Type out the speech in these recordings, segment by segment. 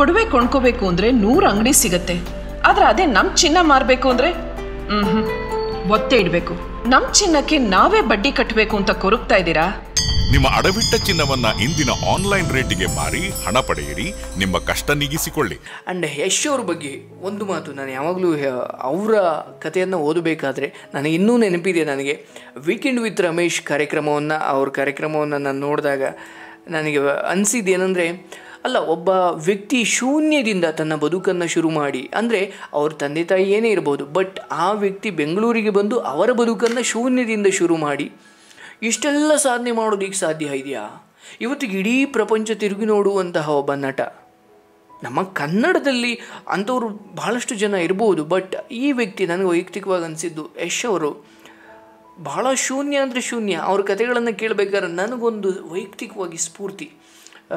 ಒಡವೆ ಕೊಂಡ್ಕೋಬೇಕು ಅಂದ್ರೆ ನೂರು ಅಂಗಡಿ ಸಿಗತ್ತೆ ಆದ್ರೆ ಅದೇ ನಮ್ ಚಿನ್ನ ಮಾರ್ಬೇಕು ಅಂದ್ರೆ ಹ್ಮ್ ಒತ್ತೆ ಇಡ್ಬೇಕು ನಮ್ ಚಿನ್ನಕ್ಕೆ ನಾವೇ ಬಡ್ಡಿ ಕಟ್ಟಬೇಕು ಅಂತ ಕೊರಗ್ತಾ ಇದ್ದೀರಾ ನಿಮ್ಮ ಅಡವಿಟ್ಟ ಚಿನ್ನವನ್ನ ಇಂದಿನ ಆನ್ಲೈನ್ ರೇಟಿಗೆ ಮಾರಿ ಹಣ ಪಡೆಯಿರಿ ನಿಮ್ಮ ಕಷ್ಟ ನೀಗಿಸಿಕೊಳ್ಳಿ ಆ್ಯಂಡ್ ಯಶ್ ಅವ್ರ ಬಗ್ಗೆ ಒಂದು ಮಾತು ನಾನು ಯಾವಾಗಲೂ ಅವರ ಕಥೆಯನ್ನು ಓದಬೇಕಾದ್ರೆ ನನಗೆ ಇನ್ನೂ ನೆನಪಿದೆ ನನಗೆ ವೀಕೆಂಡ್ ವಿತ್ ರಮೇಶ್ ಕಾರ್ಯಕ್ರಮವನ್ನು ಅವ್ರ ಕಾರ್ಯಕ್ರಮವನ್ನು ನಾನು ನೋಡಿದಾಗ ನನಗೆ ಅನಿಸಿದ್ದೇನೆಂದರೆ ಅಲ್ಲ ಒಬ್ಬ ವ್ಯಕ್ತಿ ಶೂನ್ಯದಿಂದ ತನ್ನ ಬದುಕನ್ನು ಶುರು ಮಾಡಿ ಅಂದರೆ ಅವ್ರ ತಂದೆ ತಾಯಿ ಏನೇ ಇರ್ಬೋದು ಬಟ್ ಆ ವ್ಯಕ್ತಿ ಬೆಂಗಳೂರಿಗೆ ಬಂದು ಅವರ ಬದುಕನ್ನು ಶೂನ್ಯದಿಂದ ಶುರು ಮಾಡಿ ಇಷ್ಟೆಲ್ಲ ಸಾಧನೆ ಮಾಡೋದಕ್ಕೆ ಸಾಧ್ಯ ಇದೆಯಾ ಇವತ್ತಿಗೆ ಇಡೀ ಪ್ರಪಂಚ ತಿರುಗಿ ನೋಡುವಂತಹ ಒಬ್ಬ ನಟ ನಮ್ಮ ಕನ್ನಡದಲ್ಲಿ ಅಂಥವ್ರು ಬಹಳಷ್ಟು ಜನ ಇರ್ಬೋದು ಬಟ್ ಈ ವ್ಯಕ್ತಿ ನನಗೆ ವೈಯಕ್ತಿಕವಾಗಿ ಅನಿಸಿದ್ದು ಯಶ್ ಅವರು ಬಹಳ ಶೂನ್ಯ ಅಂದರೆ ಶೂನ್ಯ ಅವ್ರ ಕಥೆಗಳನ್ನು ಕೇಳಬೇಕಾದ್ರೆ ನನಗೊಂದು ವೈಯಕ್ತಿಕವಾಗಿ ಸ್ಫೂರ್ತಿ ಆ,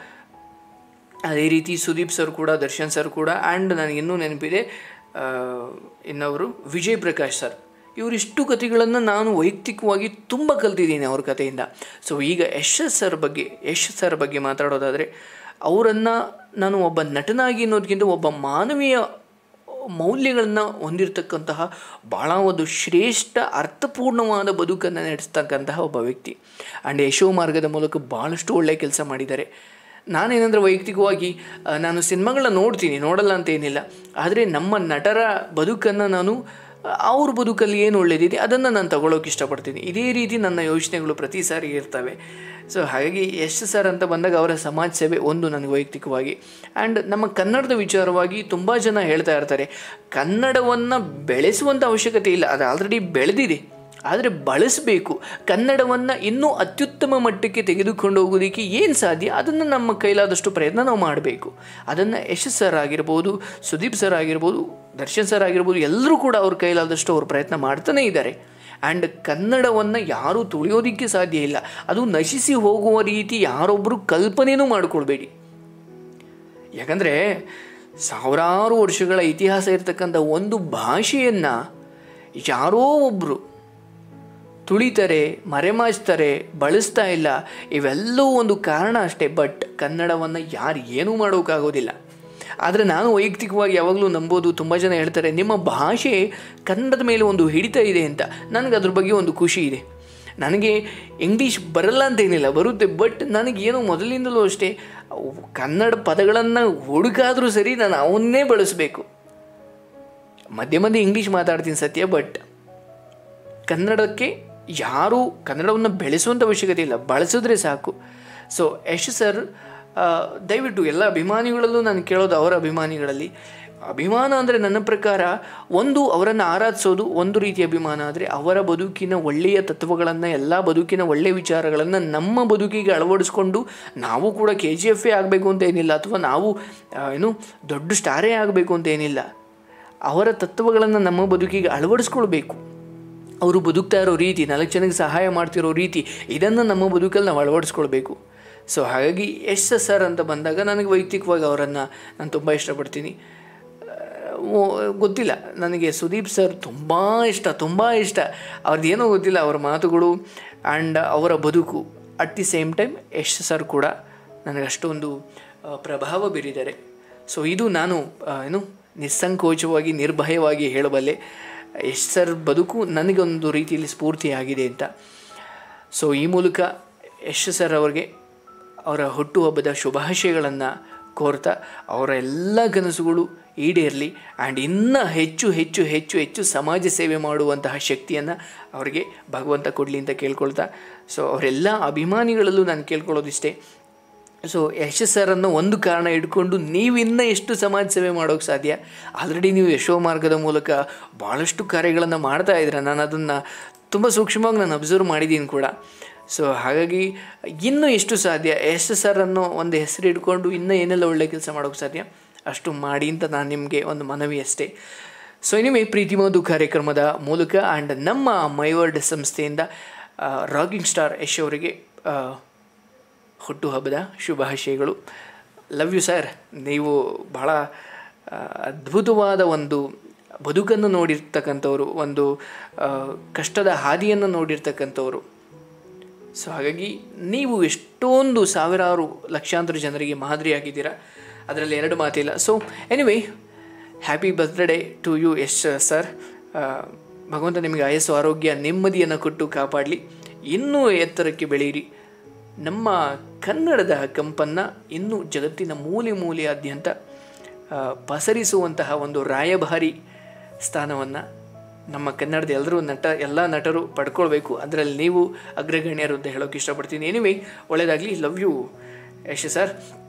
ಅದೇ ರೀತಿ ಸುದೀಪ್ ಸರ್ ಕೂಡ ದರ್ಶನ್ ಸರ್ ಕೂಡ ಆ್ಯಂಡ್ ನನಗೆ ಇನ್ನೂ ನೆನಪಿದೆ ಆ, ಇನ್ನವರು ವಿಜಯ್ ಪ್ರಕಾಶ್ ಸರ್ ಇವರಿಷ್ಟು ಕಥೆಗಳನ್ನು ನಾನು ವೈಯಕ್ತಿಕವಾಗಿ ತುಂಬ ಕಲ್ತಿದ್ದೀನಿ ಅವ್ರ ಕಥೆಯಿಂದ ಸೊ ಈಗ ಯಶ್ ಸರ್ ಬಗ್ಗೆ ಯಶ್ ಸರ್ ಬಗ್ಗೆ ಮಾತಾಡೋದಾದರೆ ಅವರನ್ನು ನಾನು ಒಬ್ಬ ನಟನಾಗಿ ಅನ್ನೋದಕ್ಕಿಂತ ಒಬ್ಬ ಮಾನವೀಯ ಮೌಲ್ಯಗಳನ್ನು ಹೊಂದಿರತಕ್ಕಂತಹ ಭಾಳ ಒಂದು ಶ್ರೇಷ್ಠ ಅರ್ಥಪೂರ್ಣವಾದ ಬದುಕನ್ನು ನಡೆಸ್ತಕ್ಕಂತಹ ಒಬ್ಬ ವ್ಯಕ್ತಿ ಆ್ಯಂಡ್ ಯಶೋ ಮಾರ್ಗದ ಮೂಲಕ ಭಾಳಷ್ಟು ಒಳ್ಳೆಯ ಕೆಲಸ ಮಾಡಿದ್ದಾರೆ ನಾನೇನಂದ್ರೆ ವೈಯಕ್ತಿಕವಾಗಿ ಆ, ನಾನು ಸಿನಿಮಾಗಳನ್ನ ನೋಡ್ತೀನಿ ನೋಡಲ್ಲ ಅಂತ ಏನಿಲ್ಲ ಆದರೆ ನಮ್ಮ ನಟರ ಬದುಕನ್ನು ನಾನು ಅವ್ರ ಬದುಕಲ್ಲಿ ಏನು ಒಳ್ಳೇದಿದೆ ಅದನ್ನು ನಾನು ತಗೊಳ್ಳೋಕೆ ಇಷ್ಟಪಡ್ತೀನಿ ಇದೇ ರೀತಿ ನನ್ನ ಯೋಚನೆಗಳು ಪ್ರತಿ ಸಾರಿ ಇರ್ತವೆ ಸೊ ಹಾಗಾಗಿ ಯಶ್ ಸರ್ ಅಂತ ಬಂದಾಗ ಅವರ ಸಮಾಜ ಸೇವೆ ಒಂದು ನನಗೆ ವೈಯಕ್ತಿಕವಾಗಿ ಆ್ಯಂಡ್ ನಮ್ಮ ಕನ್ನಡದ ವಿಚಾರವಾಗಿ ತುಂಬ ಜನ ಹೇಳ್ತಾ ಇರ್ತಾರೆ ಕನ್ನಡವನ್ನು ಬೆಳೆಸುವಂಥ ಅವಶ್ಯಕತೆ ಇಲ್ಲ ಅದು ಆಲ್ರೆಡಿ ಬೆಳೆದಿದೆ ಆದರೆ ಬಳಸಬೇಕು ಕನ್ನಡವನ್ನು ಇನ್ನೂ ಅತ್ಯುತ್ತಮ ಮಟ್ಟಕ್ಕೆ ತೆಗೆದುಕೊಂಡು ಹೋಗೋದಕ್ಕೆ ಏನು ಸಾಧ್ಯ ಅದನ್ನು ನಮ್ಮ ಕೈಲಾದಷ್ಟು ಪ್ರಯತ್ನ ನಾವು ಮಾಡಬೇಕು ಅದನ್ನು ಯಶ್ ಸರ್ ಆಗಿರ್ಬೋದು ಸುದೀಪ್ ಸರ್ ಆಗಿರ್ಬೋದು ದರ್ಶನ್ ಸರ್ ಆಗಿರ್ಬೋದು ಎಲ್ಲರೂ ಕೂಡ ಅವ್ರ ಕೈಲಾದಷ್ಟು ಅವ್ರ ಪ್ರಯತ್ನ ಮಾಡ್ತಾನೇ ಇದ್ದಾರೆ ಆ್ಯಂಡ್ ಕನ್ನಡವನ್ನು ಯಾರೂ ತುಳಿಯೋದಕ್ಕೆ ಸಾಧ್ಯ ಇಲ್ಲ ಅದು ನಶಿಸಿ ಹೋಗುವ ರೀತಿ ಯಾರೊಬ್ಬರು ಕಲ್ಪನೆಯೂ ಮಾಡಿಕೊಳ್ಬೇಡಿ ಯಾಕಂದರೆ ಸಾವಿರಾರು ವರ್ಷಗಳ ಇತಿಹಾಸ ಇರತಕ್ಕಂಥ ಒಂದು ಭಾಷೆಯನ್ನು ಯಾರೋ ಒಬ್ಬರು ತುಳಿತಾರೆ ಮರೆಮಾಚ್ತಾರೆ ಬಳಸ್ತಾ ಇಲ್ಲ ಇವೆಲ್ಲವೂ ಒಂದು ಕಾರಣ ಅಷ್ಟೇ ಬಟ್ ಕನ್ನಡವನ್ನು ಯಾರು ಏನೂ ಮಾಡೋಕ್ಕಾಗೋದಿಲ್ಲ ಆದರೆ ನಾನು ವೈಯಕ್ತಿಕವಾಗಿ ಯಾವಾಗಲೂ ನಂಬೋದು ತುಂಬ ಜನ ಹೇಳ್ತಾರೆ ನಿಮ್ಮ ಭಾಷೆ ಕನ್ನಡದ ಮೇಲೆ ಒಂದು ಹಿಡಿತ ಇದೆ ಅಂತ ನನಗೆ ಅದ್ರ ಬಗ್ಗೆ ಒಂದು ಖುಷಿ ಇದೆ ನನಗೆ ಇಂಗ್ಲೀಷ್ ಬರಲ್ಲ ಅಂತ ಏನಿಲ್ಲ ಬರುತ್ತೆ ಬಟ್ ನನಗೇನೋ ಮೊದಲಿಂದಲೂ ಅಷ್ಟೇ ಅವು ಕನ್ನಡ ಪದಗಳನ್ನು ಹುಡುಕಾದರೂ ಸರಿ ನಾನು ಅವನ್ನೇ ಬಳಸಬೇಕು ಮಧ್ಯೆ ಮಧ್ಯೆ ಇಂಗ್ಲೀಷ್ ಮಾತಾಡ್ತೀನಿ ಸತ್ಯ ಬಟ್ ಕನ್ನಡಕ್ಕೆ ಯಾರೂ ಕನ್ನಡವನ್ನು ಬೆಳೆಸುವಂಥ ಅವಶ್ಯಕತೆ ಇಲ್ಲ ಬಳಸಿದ್ರೆ ಸಾಕು ಸೊ ಯಶ್ ಸರ್ ಆ, ದಯವಿಟ್ಟು ಎಲ್ಲ ಅಭಿಮಾನಿಗಳಲ್ಲೂ ನಾನು ಕೇಳೋದು ಅವರ ಅಭಿಮಾನಿಗಳಲ್ಲಿ ಅಭಿಮಾನ ಅಂದರೆ ನನ್ನ ಪ್ರಕಾರ ಒಂದು ಅವರನ್ನು ಆರಾಧಿಸೋದು ಒಂದು ರೀತಿ ಅಭಿಮಾನ ಆದರೆ ಅವರ ಬದುಕಿನ ಒಳ್ಳೆಯ ತತ್ವಗಳನ್ನು ಎಲ್ಲ ಬದುಕಿನ ಒಳ್ಳೆಯ ವಿಚಾರಗಳನ್ನು ನಮ್ಮ ಬದುಕಿಗೆ ಅಳವಡಿಸ್ಕೊಂಡು ನಾವು ಕೂಡ ಕೆ ಜಿ ಎಫೇ ಆಗಬೇಕು ಅಂತ ಏನಿಲ್ಲ ಅಥವಾ ನಾವು ಆ, ಏನು ದೊಡ್ಡ ಸ್ಟಾರೇ ಆಗಬೇಕು ಅಂತ ಏನಿಲ್ಲ ಅವರ ತತ್ವಗಳನ್ನು ನಮ್ಮ ಬದುಕಿಗೆ ಅಳವಡಿಸ್ಕೊಳ್ಬೇಕು ಅವರು ಬದುಕ್ತಾ ಇರೋ ರೀತಿ ನಾಲ್ಕು ಜನಕ್ಕೆ ಸಹಾಯ ಮಾಡ್ತಿರೋ ರೀತಿ ಇದನ್ನು ನಮ್ಮ ಬದುಕಲ್ಲಿ ನಾವು ಅಳವಡಿಸ್ಕೊಳ್ಬೇಕು ಸೊ ಹಾಗಾಗಿ ಎಸ್ ಎಸ್ ಸರ್ ಅಂತ ಬಂದಾಗ ನನಗೆ ವೈಯಕ್ತಿಕವಾಗಿ ಅವರನ್ನು ನಾನು ತುಂಬ ಇಷ್ಟಪಡ್ತೀನಿ ಆ, ಓ- ಗೊತ್ತಿಲ್ಲ ನನಗೆ ಸುದೀಪ್ ಸರ್ ತುಂಬ ಇಷ್ಟ ತುಂಬ ಇಷ್ಟ ಅವ್ರದ್ದು ಏನೋ ಗೊತ್ತಿಲ್ಲ ಅವರ ಮಾತುಗಳು ಆ್ಯಂಡ್ ಅವರ ಬದುಕು at the same time Yash sir ಕೂಡ ನನಗೆ ಅಷ್ಟೊಂದು ಆ, ಪ್ರಭಾವ ಬೀರಿದ್ದಾರೆ ಸೊ ಇದು ನಾನು ಆ, ಏನು ನಿಸ್ಸಂಕೋಚವಾಗಿ ನಿರ್ಭಯವಾಗಿ ಹೇಳಬಲ್ಲೆ ಯಶ್ ಸರ್ ಬದುಕು ನನಗೊಂದು ರೀತಿಯಲ್ಲಿ ಸ್ಫೂರ್ತಿಯಾಗಿದೆ ಅಂತ ಸೊ ಈ ಮೂಲಕ ಯಶ್ ಸರ್ ಅವರಿಗೆ ಅವರ ಹುಟ್ಟುಹಬ್ಬದ ಶುಭಾಶಯಗಳನ್ನು ಕೋರ್ತಾ ಅವರ ಎಲ್ಲ ಕನಸುಗಳು ಈಡೇರಲಿ ಆ್ಯಂಡ್ ಇನ್ನೂ ಹೆಚ್ಚು ಹೆಚ್ಚು ಹೆಚ್ಚು ಹೆಚ್ಚು ಸಮಾಜ ಸೇವೆ ಮಾಡುವಂತಹ ಶಕ್ತಿಯನ್ನು ಅವರಿಗೆ ಭಗವಂತ ಕೊಡಲಿ ಅಂತ ಕೇಳ್ಕೊಳ್ತಾ ಸೊ ಅವರೆಲ್ಲ ಅಭಿಮಾನಿಗಳಲ್ಲೂ ನಾನು ಕೇಳ್ಕೊಳ್ಳೋದಿಷ್ಟೇ ಸೊ ಯಶ್ ಸರನ್ನು ಒಂದು ಕಾರಣ ಇಟ್ಕೊಂಡು ನೀವು ಇನ್ನೂ ಎಷ್ಟು ಸಮಾಜ ಸೇವೆ ಮಾಡೋಕ್ಕೆ ಸಾಧ್ಯ ಆಲ್ರೆಡಿ ನೀವು ಯಶೋ ಮಾರ್ಗದ ಮೂಲಕ ಭಾಳಷ್ಟು ಕಾರ್ಯಗಳನ್ನು ಮಾಡ್ತಾ ಇದ್ದೀರ ನಾನು ಅದನ್ನು ತುಂಬ ಸೂಕ್ಷ್ಮವಾಗಿ ನಾನು ಅಬ್ಸರ್ವ್ ಮಾಡಿದ್ದೀನಿ ಕೂಡ ಸೊ ಹಾಗಾಗಿ ಇನ್ನೂ ಎಷ್ಟು ಸಾಧ್ಯ ಯಶ್ ಸರ್ ಅನ್ನೋ ಒಂದು ಹೆಸರು ಇಟ್ಕೊಂಡು ಇನ್ನೂ ಏನೆಲ್ಲ ಒಳ್ಳೆಯ ಕೆಲಸ ಮಾಡೋಕ್ಕೆ ಸಾಧ್ಯ ಅಷ್ಟು ಮಾಡಿ ಅಂತ ನಾನು ನಿಮಗೆ ಒಂದು ಮನವಿ ಅಷ್ಟೇ ಸೊ ಇನಿಮೆ ಪ್ರೀತಿ ಮಧು ಕಾರ್ಯಕ್ರಮದ ಮೂಲಕ ಆ್ಯಂಡ್ ನಮ್ಮ ಮೈವರ್ಡ್ ಸಂಸ್ಥೆಯಿಂದ ರಾಕಿಂಗ್ ಸ್ಟಾರ್ ಯಶ್ ಅವರಿಗೆ ಆ, ಹುಟ್ಟುಹಬ್ಬದ ಶುಭಾಶಯಗಳು ಲವ್ ಯು ಸರ್ ನೀವು ಬಹಳ ಆ, ಅದ್ಭುತವಾದ ಒಂದು ಬದುಕನ್ನು ನೋಡಿರ್ತಕ್ಕಂಥವ್ರು ಒಂದು ಆ, ಕಷ್ಟದ ಹಾದಿಯನ್ನು ನೋಡಿರ್ತಕ್ಕಂಥವ್ರು ಸೊ ಹಾಗಾಗಿ ನೀವು ಎಷ್ಟೊಂದು ಸಾವಿರಾರು ಲಕ್ಷಾಂತರ ಜನರಿಗೆ ಮಾದರಿಯಾಗಿದ್ದೀರಾ ಅದರಲ್ಲಿ ಎರಡು ಮಾತಿಲ್ಲ so anyway happy birthday to you Yash sir ಭಗವಂತ ನಿಮಗೆ ಆಯಸ್ಸು ಆರೋಗ್ಯ ನೆಮ್ಮದಿಯನ್ನು ಕೊಟ್ಟು ಕಾಪಾಡಲಿ ಇನ್ನೂ ಎತ್ತರಕ್ಕೆ ಬೆಳೆಯಿರಿ ನಮ್ಮ ಕನ್ನಡದ ಕಂಪನ್ನು ಇನ್ನೂ ಜಗತ್ತಿನ ಮೂಲೆ ಮೂಲೆಯಾದ್ಯಂತ ಆ, ಪಸರಿಸುವಂತಹ ಒಂದು ರಾಯಭಾರಿ ಸ್ಥಾನವನ್ನು ನಮ್ಮ ಕನ್ನಡದ ಎಲ್ಲರೂ ನಟ ಎಲ್ಲ ನಟರು ಪಡ್ಕೊಳ್ಬೇಕು ಅದರಲ್ಲಿ ನೀವು ಅಗ್ರಗಣ್ಯರು ಅಂತ ಹೇಳೋಕೆ ಇಷ್ಟಪಡ್ತೀನಿ ಎನಿವೇ ಒಳ್ಳೆಯದಾಗಲಿ ಲವ್ ಯು ಯಶ್ ಸರ್